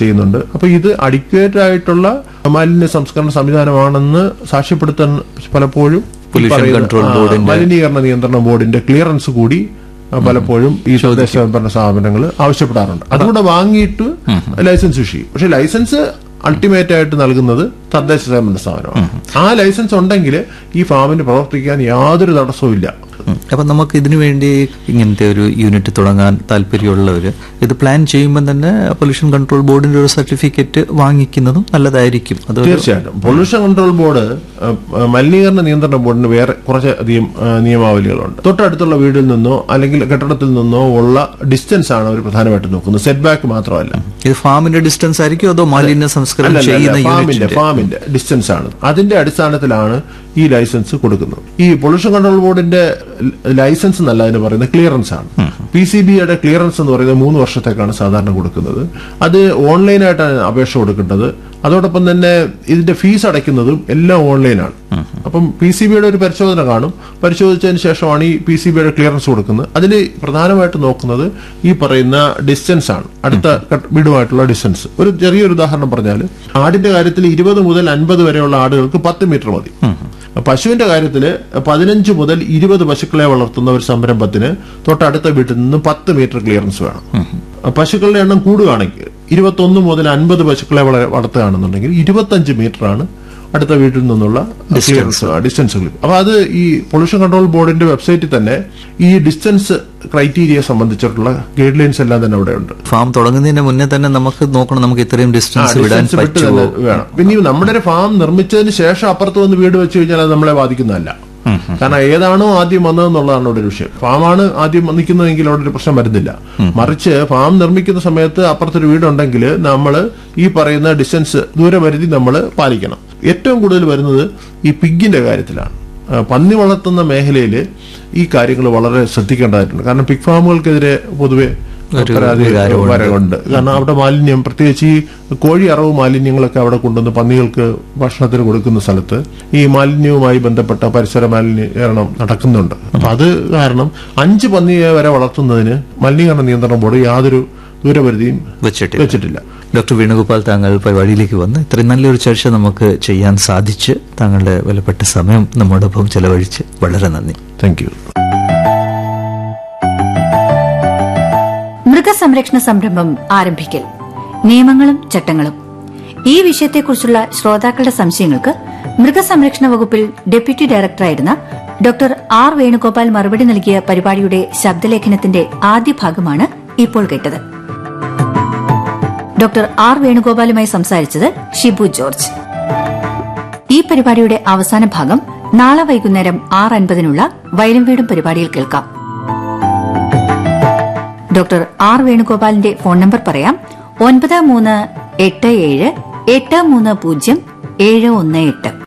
ചെയ്യുന്നുണ്ട് അപ്പൊ ഇത് അഡിക്വേറ്റ് ആയിട്ടുള്ള മാലിന്യ സംസ്കരണ സംവിധാനമാണെന്ന് സാക്ഷ്യപ്പെടുത്താൻ പലപ്പോഴും ഈ Pollution പറയുന്ന, Control ആ, Board-ന്റെ- മലിനീകരണ നിയന്ത്രണ ബോർഡിന്റെ ക്ലിയറൻസ് കൂടി ആ, പലപ്പോഴും ഈ തദ്ദേശ സ്വയംഭരണ സ്ഥാപനങ്ങൾ ആവശ്യപ്പെടാറുണ്ട് അതുകൂടെ വാങ്ങിയിട്ട് ലൈസൻസ് ഇഷ്യൂ ചെയ്യും പക്ഷെ ലൈസൻസ് അൾട്ടിമേറ്റ് ആയിട്ട് നൽകുന്നത് തദ്ദേശ സ്വയംഭരണ സ്ഥാപനമാണ് ആ ലൈസൻസ് ഉണ്ടെങ്കിൽ ഈ ഫാമിന് പ്രവർത്തിക്കാൻ യാതൊരു തടസ്സവും ഇല്ല ഉം. അപ്പൊ നമുക്ക് ഇതിനു വേണ്ടി ഇങ്ങനത്തെ ഒരു യൂണിറ്റ് തുടങ്ങാൻ താല്പര്യമുള്ളവര് ഇത് പ്ലാൻ ചെയ്യുമ്പോൾ തന്നെ പൊല്യൂഷൻ കൺട്രോൾ ബോർഡിന്റെ ഒരു സർട്ടിഫിക്കറ്റ് വാങ്ങിക്കുന്നതും നല്ലതായിരിക്കും അത് തീർച്ചയായിട്ടും പൊല്യൂഷൻ കൺട്രോൾ ബോർഡ് അഹ്, അഹ്, മലിനീകരണ നിയന്ത്രണ ബോർഡിന് വേറെ കുറച്ചധികം അഹ്, നിയമാവലികളുണ്ട് തൊട്ടടുത്തുള്ള വീടിൽ നിന്നോ അല്ലെങ്കിൽ കെട്ടിടത്തിൽ നിന്നോ ഉള്ള ഡിസ്റ്റൻസ് ആണ് അവർ പ്രധാനമായിട്ടും നോക്കുന്നത് സെറ്റ് ബാക്ക് മാത്രമല്ല ഇത് ഫാമിന്റെ ഡിസ്റ്റൻസ് ആയിരിക്കും അതോ മാലിന്യ സംസ്കരണം അല്ലല്ല, ചെയ്യുന്ന അല്ല, ഫാമിന്റെ യൂണിറ്റിന്റെ ഫാമിന്റെ ഡിസ്റ്റൻസ് ആണ് അതിന്റെ അടിസ്ഥാനത്തിലാണ് ഈ ലൈസൻസ് കൊടുക്കുന്നത് ഈ പൊല്യൂഷൻ കൺട്രോൾ ബോർഡിന്റെ ലൈസൻസ് എന്നല്ല അതിന് പറയുന്നത് ക്ലിയറൻസ് ആണ് പി സി ബിയുടെ ക്ലിയറൻസ് എന്ന് പറയുന്നത് മൂന്ന് വർഷത്തേക്കാണ് സാധാരണ കൊടുക്കുന്നത് അത് ഓൺലൈനായിട്ടാണ് അപേക്ഷ കൊടുക്കേണ്ടത് അതോടൊപ്പം തന്നെ ഇതിന്റെ ഫീസ് അടയ്ക്കുന്നതും എല്ലാം ഓൺലൈനാണ് അപ്പം പി സി ബിയുടെ ഒരു പരിശോധന കാണും പരിശോധിച്ചതിന് ശേഷമാണ് ഈ പി സി ബിയുടെ ക്ലിയറൻസ് കൊടുക്കുന്നത് അതിൽ പ്രധാനമായിട്ട് നോക്കുന്നത് ഈ പറയുന്ന ഡിസ്റ്റൻസ് ആണ് അടുത്ത കട്ട് വീടുമായിട്ടുള്ള ഡിസ്റ്റൻസ് ഒരു ചെറിയൊരു ഉദാഹരണം പറഞ്ഞാൽ ആടിന്റെ കാര്യത്തിൽ ഇരുപത് മുതൽ അൻപത് വരെയുള്ള ആടുകൾക്ക് പത്ത് മീറ്റർ മതി പശുവിന്റെ കാര്യത്തിൽ പതിനഞ്ച് മുതൽ ഇരുപത് പശുക്കളെ വളർത്തുന്ന ഒരു സംരംഭത്തിന് തൊട്ടടുത്ത വീട്ടിൽ നിന്ന് പത്ത് മീറ്റർ ക്ലിയറൻസ് വേണം പശുക്കളുടെ എണ്ണം കൂടുകയാണെങ്കിൽ ഇരുപത്തൊന്ന് മുതൽ അൻപത് പശുക്കളെ വള- വളർത്തുകയാണെന്നുണ്ടെങ്കിൽ ഇരുപത്തഞ്ച് മീറ്റർ ആണ് അടുത്ത വീട്ടിൽ നിന്നുള്ള ക്ലിയറൻസ് ഡിസ്റ്റൻസ് അപ്പൊ അത് ഈ പൊല്യൂഷൻ കൺട്രോൾ ബോർഡിന്റെ വെബ്സൈറ്റിൽ തന്നെ ഈ ഡിസ്റ്റൻസ് ക്രൈറ്റീരിയ സംബന്ധിച്ചിട്ടുള്ള ഗൈഡ് ലൈൻസ് എല്ലാം തന്നെ അവിടെ ഉണ്ട് ഫാം തുടങ്ങുന്നതിന് മുന്നേ തന്നെ നമുക്ക് നോക്കണം നമുക്ക് ഇത്രയും ഡിസ്റ്റൻസ് വിടാൻ ഡിസ്റ്റൻസ് വിട്ട് പറ്റുമോ തന്നെ വേണം പിന്നെ ഈ നമ്മുടെ ഒരു ഫാം നിർമ്മിച്ചതിന് ശേഷം അപ്പുറത്ത് വന്ന് വീട് വെച്ച് കഴിഞ്ഞാൽ അത് നമ്മളെ ബാധിക്കുന്നതല്ല കാരണം ഏതാണോ ആദ്യം വന്നതെന്നുള്ളതാണ് അവിടെ ഒരു വിഷയം ഫാമാണ് ആദ്യം നിൽക്കുന്നതെങ്കിൽ അവിടെ ഒരു പ്രശ്നം വരുന്നില്ല മറിച്ച് ഫാം നിർമ്മിക്കുന്ന സമയത്ത് അപ്പുറത്തൊരു വീടുണ്ടെങ്കിൽ നമ്മൾ ഈ പറയുന്ന ഡിസ്റ്റൻസ് ദൂരപരിധി നമ്മൾ പാലിക്കണം ഏറ്റവും കൂടുതൽ വരുന്നത് ഈ പിഗിന്റെ കാര്യത്തിലാണ് ആ, പന്നി വളർത്തുന്ന മേഖലയിൽ ഈ കാര്യങ്ങൾ വളരെ ശ്രദ്ധിക്കേണ്ടതായിട്ടുണ്ട് കാരണം പിഗ് ഫാമുകൾക്കെതിരെ പൊതുവെ ഒരു പരാതി വികാരമുണ്ട്. വരവുണ്ട് കാരണം അവിടെ മാലിന്യം പ്രത്യേകിച്ച് ഈ കോഴി അറവ് മാലിന്യങ്ങളൊക്കെ അവിടെ കൊണ്ടുവന്ന് പന്നികൾക്ക് ഭക്ഷണത്തിന് കൊടുക്കുന്ന സ്ഥലത്ത് ഈ മാലിന്യവുമായി ബന്ധപ്പെട്ട പരിസര മലിനീകരണം നടക്കുന്നുണ്ട് അപ്പൊ അത് കാരണം അഞ്ച് പന്നിയെ വരെ വളർത്തുന്നതിന് മലിനീകരണ നിയന്ത്രണ ബോർഡ് യാതൊരു ദൂരപരിധിയും വെച്ചിട്ട് വെച്ചിട്ടില്ല ഡോക്ടർ വേണുഗോപാൽ താങ്കൾ പരിപാടിയിലേക്ക് വന്ന് ഇത്രയും നല്ലൊരു ചർച്ച നമുക്ക് ചെയ്യാൻ സാധിച്ച് താങ്കളുടെ വിലപ്പെട്ട സമയം നമ്മോടൊപ്പം ചെലവഴിച്ച് വളരെ നന്ദി താങ്ക് യു മൃഗസംരക്ഷണ സംരംഭം ആരംഭിക്കൽ നിയമങ്ങളും ചട്ടങ്ങളും ഈ വിഷയത്തെക്കുറിച്ചുള്ള ശ്രോതാക്കളുടെ സംശയങ്ങൾക്ക് മൃഗസംരക്ഷണ വകുപ്പിൽ ഡെപ്യൂട്ടി ഡയറക്ടറായിരുന്ന ഡോക്ടർ ആർ വേണുഗോപാൽ മറുപടി നൽകിയ പരിപാടിയുടെ ശബ്ദലേഖനത്തിന്റെ ആദ്യ ഭാഗമാണ് ഇപ്പോൾ കേട്ടത് ഡോക്ടർ ആർ വേണുഗോപാലുമായി സംസാരിച്ചത് ഷിബു ജോർജ് ഈ പരിപാടിയുടെ അവസാന ഭാഗം നാളെ വൈകുന്നേരം ആറ് അൻപതിനുള്ള വയലും വീടും പരിപാടിയിൽ കേൾക്കാം ഡോക്ടർ ആർ വേണുഗോപാലിന്റെ ഫോൺ നമ്പർ പറയാം ഒൻപത് മൂന്ന് എട്ട് ഏഴ് എട്ട് മൂന്ന് പൂജ്യം ഏഴ് ഒന്ന് എട്ട്